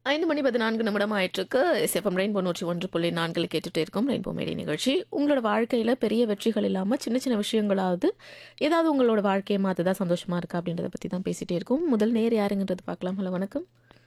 ஐந்து மணி பதினான்கு நிமிடம் ஆயிட்டிருக்கு எஸ்எஃப்எம் ரெயின்போ நூற்றி ஒன்று புள்ளி நான்கில் கேட்டுட்டு இருக்கோம் ரெயின்போ மேடை நிகழ்ச்சி உங்களோட வாழ்க்கையில் பெரிய வெற்றிகள் இல்லாமல் சின்ன சின்ன விஷயங்களாவது ஏதாவது உங்களோட வாழ்க்கையை மாற்றுதா சந்தோஷமா இருக்கா அப்படின்றத பற்றி தான் பேசிகிட்டே இருக்கோம் முதல் நேர் யாருங்கன்றது பார்க்கலாம் ஹலோ வணக்கம்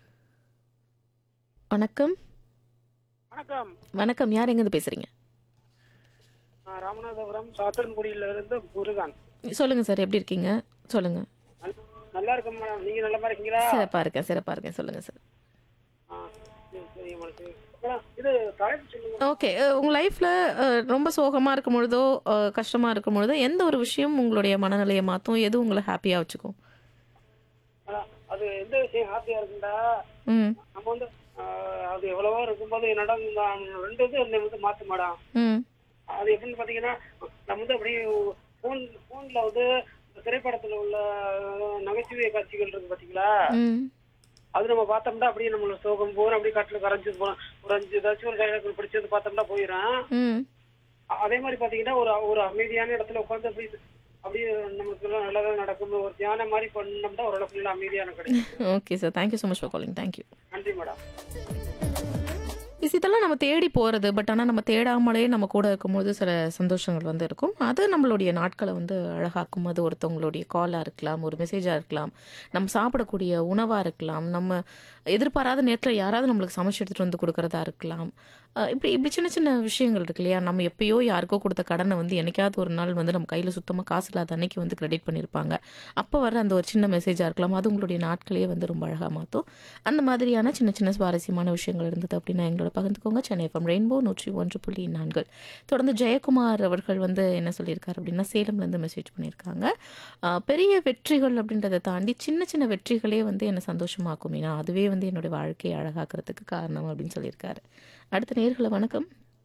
வணக்கம் வணக்கம் வணக்கம் யார் எங்கேருந்து பேசுகிறீங்க நான் ராமநாதபுரம் சாத்தன்குடியில இருந்து முருகன் சொல்லுங்கள் சார் எப்படி இருக்கீங்க சொல்லுங்கள் நல்- நல்லா இருக்கேன் மேடம் நீங்க நல்ல மாதிரி இருக்கீங்களா சிறப்பாக இருக்கேன் சிறப்பாக இருக்கேன் சொல்லுங்கள் சார் ஆ, சரி, சரி, உங்களுக்கு. மேடம், இது தலைப்பு சொல்லுங்க ஓகே உங்கள் லைஃப்பில் ரொம்ப சோகமாக இருக்கும் பொழுதோ கஷ்டமாக இருக்கும் பொழுதோ எந்த ஒரு விஷயம் உங்களுடைய மனநிலையை மாற்றும் எது உங்களை ஹாப்பியாக வச்சுக்கும் மேடம், அது எந்த விஷயம் ஹாப்பியா இருக்குண்டா ம் நம்ம வந்து ஆ, அது எவ்வளவோ இருக்கும்போது நடந்த ரெண்டு இது என்னை வந்து மாத்து மேடம் ம் அது எப்படின்னு பாத்தீங்கன்னா நம்ம வந்து அப்படியே போன் போன்ல வந்து திரைப்படத்துல உள்ள நகைச்சுவை காட்சிகள் இருக்கு பாத்தீங்களா ம் அது நம்ம பார்த்தோம்னா அப்படியே நம்மள சோகம் போற அப்படியே காட்டுல கரைஞ்சு போறோம் ஒரு அஞ்சு ஏதாச்சும் ஒரு டைலாக் பிடிச்சது பார்த்தோம்னா போயிடும் ம் அதே மாதிரி பாத்தீங்கன்னா ஒரு ஒரு அமைதியான இடத்துல உட்காந்து அப்படி அப்படியே நமக்கு எல்லாம் நல்லதா நடக்கும் ஒரு தியானம் மாதிரி பண்ணோம்னா ஓரளவுக்கு நல்ல அமைதியான கிடைக்கும் okay sir thank you so much for calling thank you நன்றி மேடம் இஸ் இதெல்லாம் நம்ம தேடி போகிறது பட் ஆனால் நம்ம தேடாமலே நம்ம கூட இருக்கும்போது சில சந்தோஷங்கள் வந்து இருக்கும் அது நம்மளுடைய நாட்களை வந்து அழகாக்கும் அது ஒருத்தவங்களுடைய காலாக இருக்கலாம் ஒரு மெசேஜாக இருக்கலாம் நம்ம சாப்பிடக்கூடிய உணவாக இருக்கலாம் நம்ம எதிர்பாராத நேரத்தில் யாராவது நம்மளுக்கு சமைச்சு எடுத்துகிட்டு வந்து கொடுக்கறதா இருக்கலாம் அஹ் இப்படி இப்படி சின்ன சின்ன விஷயங்கள் இருக்கு இல்லையா நம்ம எப்பயோ யாருக்கோ கொடுத்த கடனை வந்து என்னைக்காவது ஒரு நாள் வந்து நம்ம கையில் சுத்தமாக காசு இல்லாத அன்னைக்கு வந்து கிரெடிட் பண்ணியிருப்பாங்க அப்போ வர அந்த ஒரு சின்ன மெசேஜாக இருக்கலாம் அது உங்களுடைய நாட்களையே வந்து ரொம்ப அழகாக மாற்றும் அந்த மாதிரியான சின்ன சின்ன சுவாரஸ்யமான விஷயங்கள் இருந்தது அப்படின்னா எங்களோட பகிர்ந்துக்கோங்க சென்னை எஃப்எம் ரெயின்போ நூற்றி ஒன்று புள்ளி நான்கு தொடர்ந்து ஜெயக்குமார் அவர்கள் வந்து என்ன சொல்லியிருக்காரு அப்படின்னா சேலம்லேருந்து மெசேஜ் பண்ணியிருக்காங்க ஆஹ் பெரிய வெற்றிகள் அப்படின்றத தாண்டி சின்ன சின்ன வெற்றிகளே வந்து என்னை சந்தோஷமாக்கும் ஏன்னா அதுவே வந்து என்னுடைய வாழ்க்கையை அழகாக்குறதுக்கு காரணம் அப்படின்னு சொல்லியிருக்காரு அடுத்த நேர்களை வணக்கம்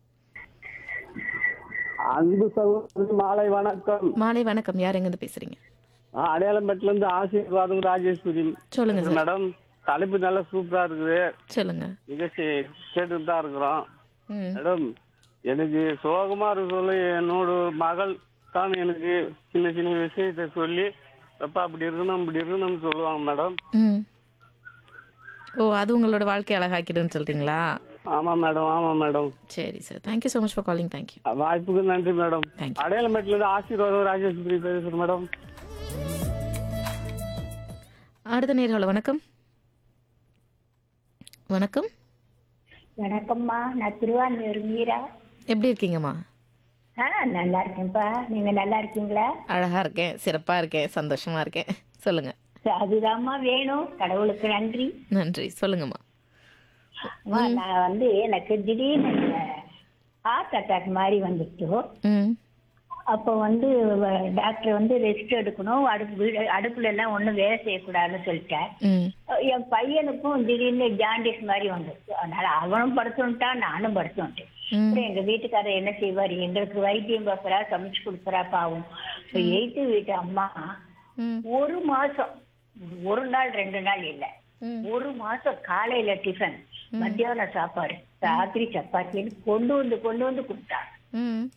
அன்பு சகோதரி மாலை வணக்கம் மாலை வணக்கம் யார் எங்கேருந்து பேசுறீங்க ஆ, அடையாளம்பேட்டில இருந்து ஆசீர்வாதம் ராஜேஸ்வரி சொல்லுங்க சார் மேடம் தலைப்பு நல்லா சூப்பரா இருக்குது சொல்லுங்க நிகழ்ச்சி கேட்டுட்டு தான் இருக்கிறோம் ம் மேடம் எனக்கு சோகமா இருக்க சொல்லி என்னோட மகள் தான் எனக்கு சின்ன சின்ன விஷயத்த சொல்லி அப்பா அப்படி இருக்கணும் இப்படி இருக்கணும்னு சொல்லுவாங்க மேடம் ம் ஓ அது உங்களோட வாழ்க்கை அழகாக்கிடுன்னு சொல்றீங்களா ஆமா மேடம் ஆமா மேடம் சரி sir thank you so much for calling thank you வாய்ப்புக்கு நன்றி மேடம் தேங்க்யூ அடையாளம்பேட்டில இருந்து ஆசீர்வாதம் ராஜேஸ்வரி பேசுறேன் மேடம் அடுத்த நேர்களை வணக்கம் வணக்கம் வணக்கம்மா நான் திருவான்மையூர் மீரா எப்படி இருக்கீங்கம்மா ஆ நல்லா இருக்கேன்ப்பா நீங்க நல்லா இருக்கீங்களா அழகா இருக்கேன் சிறப்பா இருக்கேன் சந்தோஷமா இருக்கேன் சொல்லுங்க அதுதாம்மா வேணும் கடவுளுக்கு நன்றி நன்றி சொல்லுங்கம்மா அம்மா, நான் வந்து எனக்கு திடீர்னு ஹார்ட் அட்டாக் மாதிரி வந்துச்சு ம் அப்போ வந்து வ- டாக்டர் வந்து ரெஸ்ட் எடுக்கணும் அடுப்பு வீடு- அடுப்புல எல்லாம் ஒன்றும் வேலை செய்யக்கூடாதுன்னு சொல்லிட்டேன் ம் என் பையனுக்கும் திடீர்னு ஜாண்டிஸ் மாதிரி வந்துச்சு அதனால அவனும் படுத்துட்டான் நானும் படுத்துட்டேன் ம் அப்புறம் எங்க வீட்டுக்காரர் என்ன செய்வார் எங்களுக்கு வைத்தியம் பார்க்கறா சமைச்சு கொடுக்குறா பாவம் இப்போ எய்த்து வீட்டு அம்மா ம் ஒரு மாசம் ஒரு நாள் ரெண்டு நாள் இல்ல ம் ஒரு மாசம் காலையில டிஃபன் மத்தியானம் சாப்பாடு ராத்திரி சப்பாத்தின்னு கொண்டு வந்து கொண்டு வந்து கொடுத்தாங்க ம்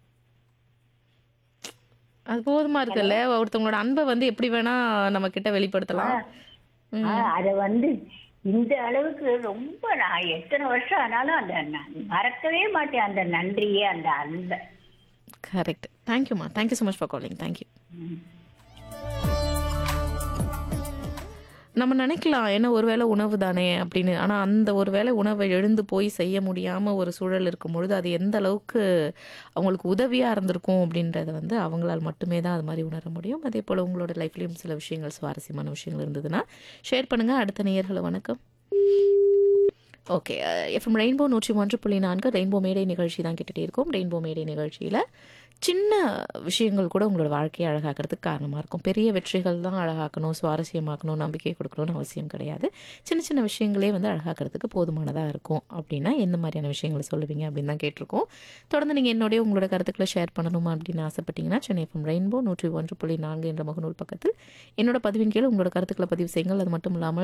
அது போதுமா இருக்குல்ல ஒருத்தவங்களோட அன்பை வந்து எப்படி வேணா நம்ம கிட்ட வெளிப்படுத்தலாம் ம். அத வந்து இந்த அளவுக்கு ரொம்ப நான் எத்தனை வருஷம் ஆனாலும் அந்த நான் மறக்கவே மாட்டேன் அந்த நன்றியே அந்த அன்பை கரெக்ட் தேங்க்யூம்மா thank you so much for calling thank you நம்ம நினைக்கலாம் என்ன ஒருவேளை உணவு தானே அப்படின்னு ஆனால் அந்த ஒருவேளை உணவை எழுந்து போய் செய்ய முடியாமல் ஒரு சூழல் இருக்கும் பொழுது அது எந்த அளவுக்கு அவங்களுக்கு உதவியாக இருந்திருக்கும் அப்படின்றத வந்து அவங்களால் மட்டுமே தான் அது மாதிரி உணர முடியும் அதே போல் உங்களோட லைஃப்லேயும் சில விஷயங்கள் சுவாரஸ்யமான விஷயங்கள் இருந்ததுன்னா ஷேர் பண்ணுங்கள் அடுத்த நேயர்களை வணக்கம் ஓகே எஃப்எம் ரெயின்போ நூற்றி ஒன்று புள்ளி நான்கு ரெயின்போ மேடை நிகழ்ச்சி தான் கேட்டுகிட்டே இருக்கோம் ரெயின்போ மேடை நிகழ்ச்சியில் சின்ன விஷயங்கள் கூட உங்களோட வாழ்க்கையை அழகாக்கிறதுக்கு காரணமாக இருக்கும் பெரிய வெற்றிகள் தான் அழகாக்கணும் சுவாரஸ்யமாக்கணும் நம்பிக்கை கொடுக்கணும்னு அவசியம் கிடையாது சின்ன சின்ன விஷயங்களே வந்து அழகாக்கிறதுக்கு போதுமானதாக இருக்கும் அப்படின்னா எந்த மாதிரியான விஷயங்களை சொல்லுவீங்க அப்படின்னு தான் கேட்டிருக்கோம் தொடர்ந்து நீங்கள் என்னுடைய உங்களோட கருத்துக்களை ஷேர் பண்ணணுமா அப்படின்னு ஆசைப்பட்டீங்கன்னா சென்னை எஃப்எம் ரெயின்போ நூற்றி ஒன்று புள்ளி நான்கு என்ற முகநூல் பக்கத்தில் என்னோட பதிவின் கீழ் உங்களோட கருத்துக்களை பதிவு செய்யுங்கள் அது மட்டும் இல்லாமல்